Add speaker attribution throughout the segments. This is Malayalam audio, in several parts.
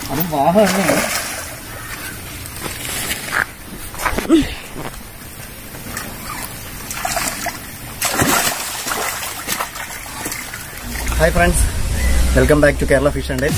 Speaker 1: അതും വാഹ തന്നെയാണ് hi friends welcome back to Kerala fish and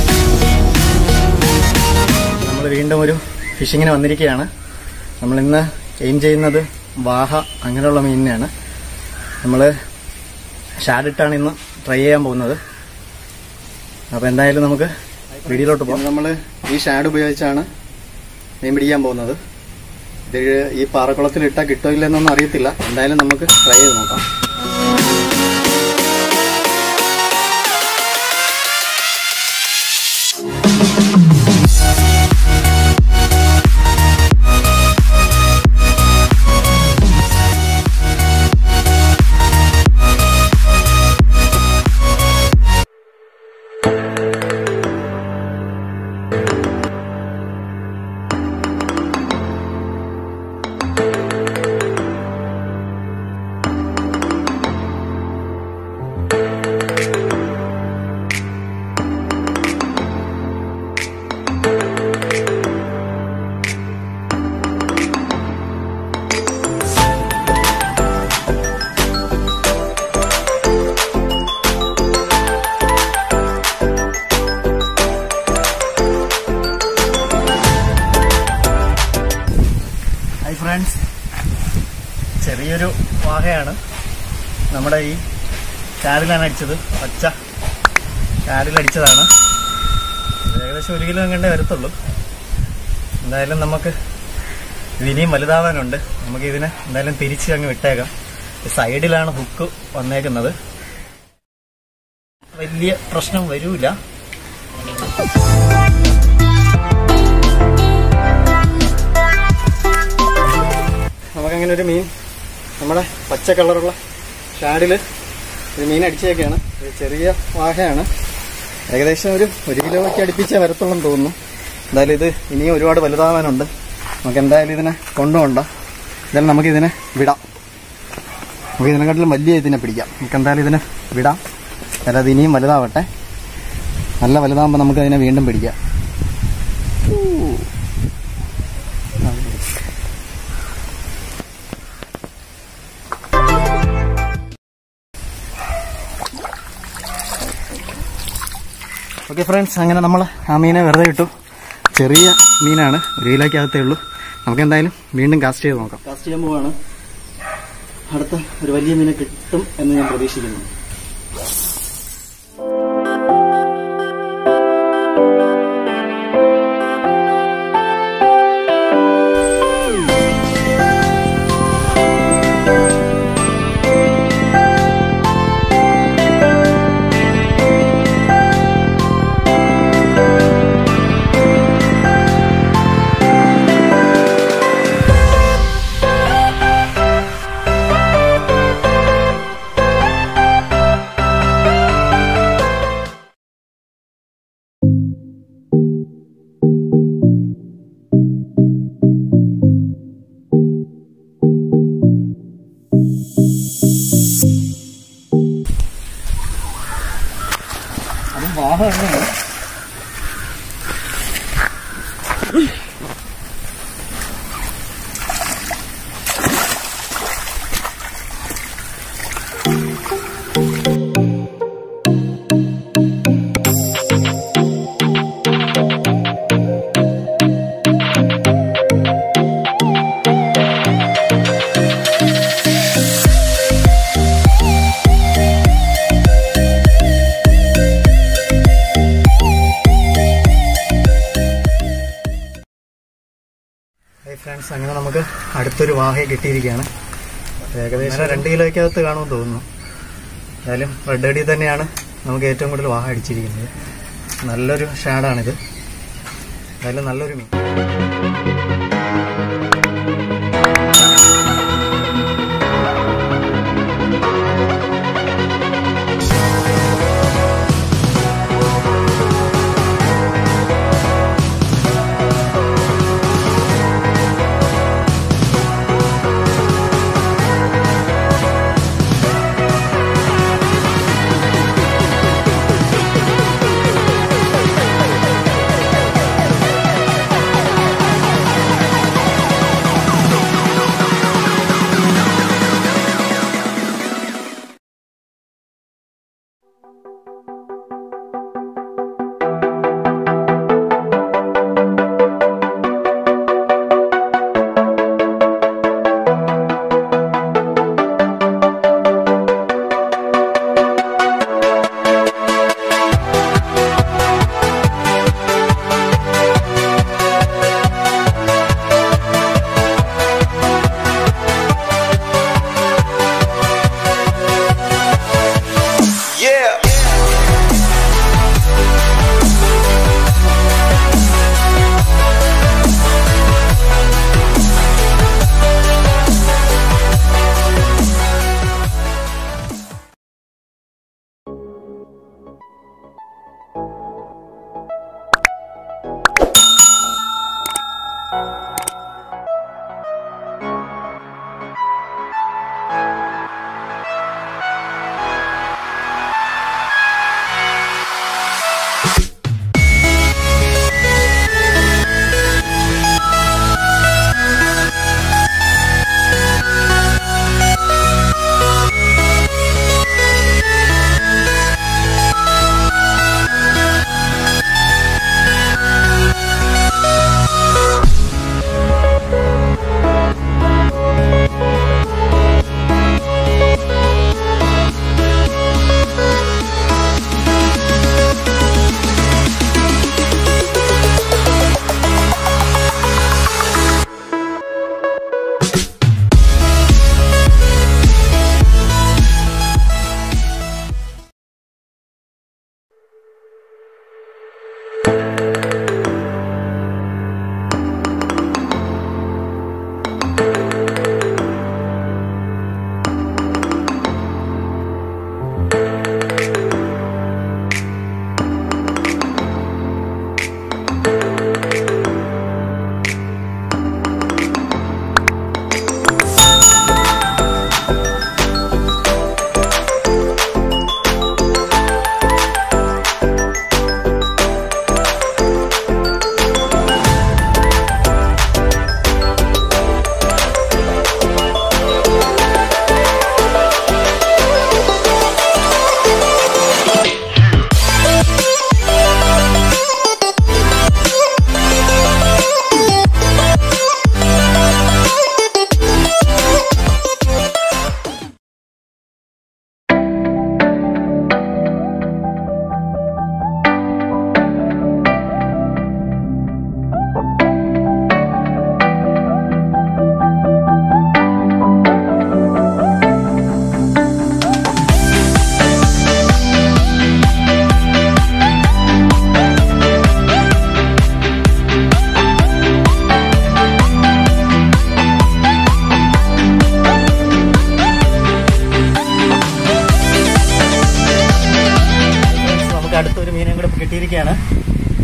Speaker 1: നമ്മൾ വീണ്ടും ഒരു ഫിഷിങ്ങിന് വന്നിരിക്കുകയാണ് നമ്മൾ ഇന്ന് എയിം ചെയ്യുന്നത് വാഹ അങ്ങനെയുള്ള മീനിനെയാണ് നമ്മൾ ഷാഡിട്ടാണ് ഇന്ന് ട്രൈ ചെയ്യാൻ പോകുന്നത് അപ്പോൾ എന്തായാലും നമുക്ക് വീഡിയോയിലോട്ട് പോകാം നമ്മൾ ഈ ഷാഡ് ഉപയോഗിച്ചാണ് മീൻ പിടിക്കാൻ പോകുന്നത് ഇത് ഈ പാറക്കുളത്തിൽ ഇട്ടാൽ കിട്ടോ ഇല്ലെന്നൊന്നും അറിയത്തില്ല എന്തായാലും നമുക്ക് ട്രൈ ചെയ്ത് നോക്കാം ഹായ് ഫ്രണ്ട്സ് ചെറിയൊരു വാഹയാണ് നമ്മുടെ ഈ കാടിലാണ് അടിച്ചത് പച്ച കാടിലടിച്ചതാണ് ഇത് ഏകദേശം ഒരു കിലോ എങ്ങണ്ടേ വരത്തുള്ളൂ എന്തായാലും നമുക്ക് ഇത് ഇനിയും വലുതാവാനുണ്ട് നമുക്ക് ഇതിനെ എന്തായാലും തിരിച്ച് അങ്ങ് വിട്ടേക്കാം ഈ സൈഡിലാണ് ഹുക്ക് വന്നേക്കുന്നത് വലിയ പ്രശ്നം വരൂല നമുക്കങ്ങനെ ഒരു മീൻ നമ്മുടെ പച്ച കളറുള്ള ഷാഡിൽ ഒരു മീൻ അടിച്ചേക്കാണ് ഒരു ചെറിയ വാഹയാണ് ഏകദേശം ഒരു ഒരു കിലോയ്ക്ക് അടുപ്പിച്ചേ വരത്തുള്ളെന്ന് തോന്നുന്നു എന്തായാലും ഇത് ഇനിയും ഒരുപാട് വലുതാവാനുണ്ട് നമുക്ക് എന്തായാലും ഇതിനെ കൊണ്ടുപോകണ്ട എന്തായാലും നമുക്കിതിനെ വിടാം നമുക്ക് ഇതിനെക്കാട്ടിലും വലിയ ഇതിനെ പിടിക്കാം നമുക്ക് എന്തായാലും ഇതിനെ വിടാം അതായത് അത് ഇനിയും വലുതാവട്ടെ നല്ല വലുതാകുമ്പോൾ നമുക്ക് അതിനെ വീണ്ടും പിടിക്കാം ഊ. ഓക്കെ ഫ്രണ്ട്സ് അങ്ങനെ നമ്മൾ ആ മീനെ വെറുതെ ഇട്ടു ചെറിയ മീനാണ് ഒരു കിലോയ്ക്കകത്തേ ഉള്ളൂ നമുക്ക് എന്തായാലും വീണ്ടും കാസ്റ്റ് ചെയ്ത് നോക്കാം കാസ്റ്റ് ചെയ്യാൻ പോവാണ് അടുത്ത ഒരു വലിയ മീനെ കിട്ടും എന്ന് ഞാൻ പ്രതീക്ഷിക്കുന്നു അതും വാഹ തന്നെയാണ് ഹായ് ഫ്രണ്ട്സ് അങ്ങനെ നമുക്ക് അടുത്തൊരു വാഹയെ കിട്ടിയിരിക്കുകയാണ് ഏകദേശം രണ്ട് കിലോയ്ക്കകത്ത് കാണുമെന്ന് തോന്നുന്നു എന്തായാലും റെഡ് അടി തന്നെയാണ് നമുക്ക് ഏറ്റവും കൂടുതൽ വാഹ അടിച്ചിരിക്കുന്നത് നല്ലൊരു ഷാഡാണിത് എന്തായാലും നല്ലൊരു മീൻ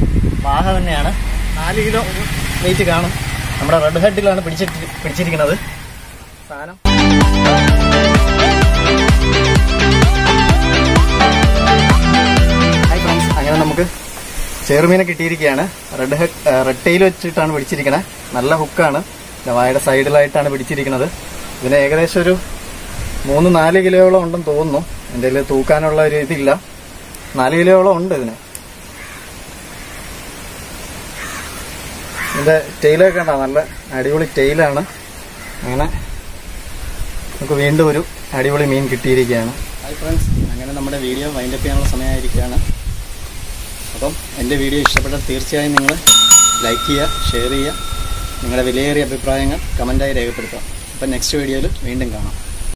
Speaker 1: വാഹ തന്നെയാണ് നാല് കിലോ വെയിറ്റ് കാണും നമ്മുടെ റെഡ് ഹെഡിലാണ് പിടിച്ചിട്ട് പിടിച്ചിരിക്കുന്നത് സാധനം ഹായ് ഫ്രണ്ട്സ് അങ്ങനെ നമുക്ക് ചെറുമീനെ കിട്ടിയിരിക്കുകയാണ് റെഡ് ഹെഡ് റെഡ് ടെയിൽ വെച്ചിട്ടാണ് പിടിച്ചിരിക്കുന്നത് നല്ല ഹുക്കാണ് വായുടെ സൈഡിലായിട്ടാണ് പിടിച്ചിരിക്കുന്നത് ഇതിന് ഏകദേശം ഒരു മൂന്ന് നാല് കിലോയോളം ഉണ്ടെന്ന് തോന്നുന്നു എൻ്റെ കയ്യിൽ തൂക്കാനുള്ള ഒരു ഇതില്ല നാല് കിലോയോളം ഉണ്ട് ഇതിന് ഇതിന്റെ ടെയിലൊക്കെ കണ്ടോ നല്ല അടിപൊളി ടെയിലാണ് അങ്ങനെ നമുക്ക് വീണ്ടും ഒരു അടിപൊളി മീൻ കിട്ടിയിരിക്കുകയാണ് ഹായ് ഫ്രണ്ട്സ് അങ്ങനെ നമ്മുടെ വീഡിയോ വൈൻഡപ്പ് ചെയ്യാനുള്ള സമയമായിരിക്കുകയാണ് അപ്പം എൻ്റെ വീഡിയോ ഇഷ്ടപ്പെട്ടാൽ തീർച്ചയായും നിങ്ങൾ ലൈക്ക് ചെയ്യുക ഷെയർ ചെയ്യുക നിങ്ങളുടെ വിലയേറിയ അഭിപ്രായങ്ങൾ കമൻറ്റായി രേഖപ്പെടുത്തുക അപ്പം നെക്സ്റ്റ് വീഡിയോയിൽ വീണ്ടും കാണാം